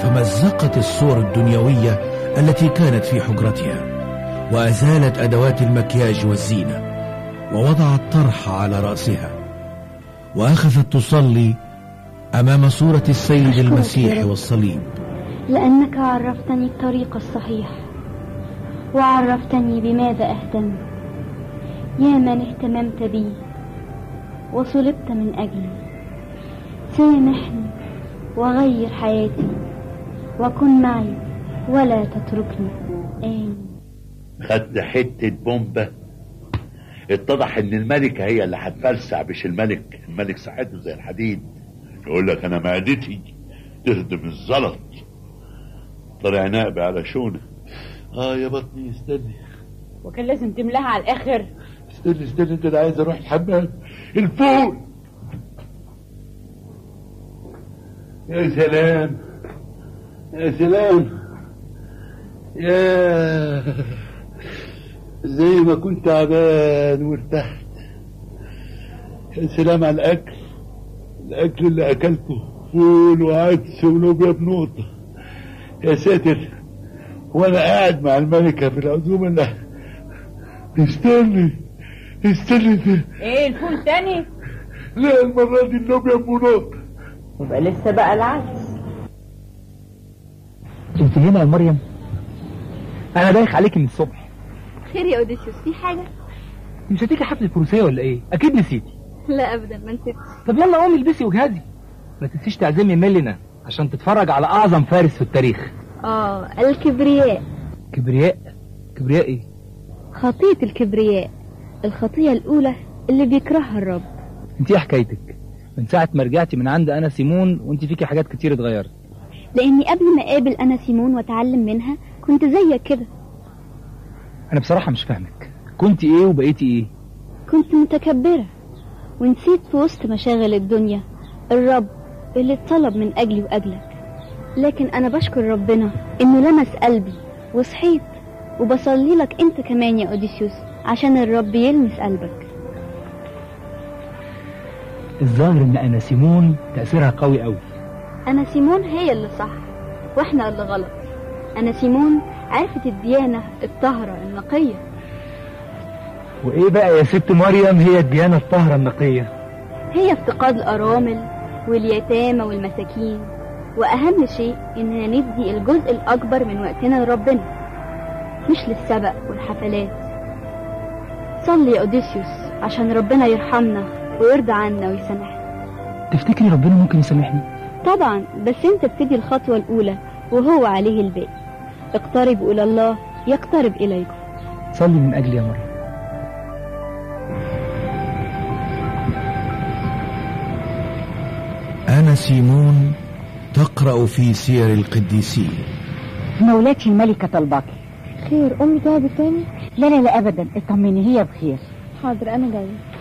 فمزقت الصور الدنيوية التي كانت في حجرتها وأزالت أدوات المكياج والزينة ووضعت طرح على رأسها وأخذت تصلي أمام صورة السيد المسيح والصليب لأنك عرفتني الطريق الصحيح وعرفتني بماذا أهتم يا من اهتممت بي وصلبت من أجلي سامحني وغير حياتي وكن معي ولا تتركني آمين خدت حتة بومبة اتضح ان الملكة هي اللي هتفلسع مش الملك الملك صحته زي الحديد يقول لك انا معدتي تهدم الزلط طلع نائب على شونه اه يا بطني استني وكان لازم تملاها على الاخر استني استني انت انا عايز اروح الحمام الفول يا سلام يا سلام يا زي ما كنت تعبان وارتحت يا سلام على الاكل الاكل اللي اكلته فول وعدس ولوبيا بنقطه يا ساتر وانا قاعد مع الملكه في العزومه اللي استني استني ايه الفول تاني لا المره دي اللوبيا بنقطه يبقى لسه بقى العدس انت هنا يا مريم انا دايخ عليكي من الصبح خير يا اوديسيوس في حاجة؟ مش هتيجي حفله الفروسيه ولا ايه اكيد نسيتي لا ابدا ما نسيتش طب يلا قومي البسي وجهزي ما تنسيش تعزمي ميلنا عشان تتفرج على اعظم فارس في التاريخ اه الكبرياء كبرياء كبرياء ايه خطية الكبرياء الخطية الأولى اللي بيكرهها الرب انت ايه حكايتك من ساعه ما رجعتي من عند انا سيمون وانت فيكي حاجات كتير اتغيرت لأني قبل ما أقابل أنا سيمون وأتعلم منها كنت زيك كده انا بصراحه مش فاهمك كنت ايه وبقيتي ايه كنت متكبرة ونسيت في وسط مشاغل الدنيا الرب اللي اتطلب من أجلي وأجلك لكن أنا بشكر ربنا إنه لمس قلبي وصحيت وبصلي لك أنت كمان يا أوديسيوس عشان الرب يلمس قلبك الظاهر ان انا سيمون تاثيرها قوي قوي أنا سيمون هي اللي صح وإحنا اللي غلط أنا سيمون عرفت الديانة الطاهرة النقية وايه بقى يا ست مريم هي الديانه الطاهره النقيه هي افتقاد الأرامل واليتامى والمساكين وأهم شيء إننا ندي الجزء الأكبر من وقتنا لربنا مش للسبق والحفلات صلي يا أوديسيوس عشان ربنا يرحمنا ويرضى عنا ويسامحنا تفتكري ربنا ممكن يسامحني طبعا بس انت ابتدي الخطوة الأولى وهو عليه الباقي اقتربوا إلى الله يقترب إليكم صلي من اجلي يا مريم أنا سيمون تقرأ في سير القديسين مولاتي الملكة طلباك خير أمي تعبت تاني لا لا لا أبدا اطمني هي بخير حاضر أنا جاية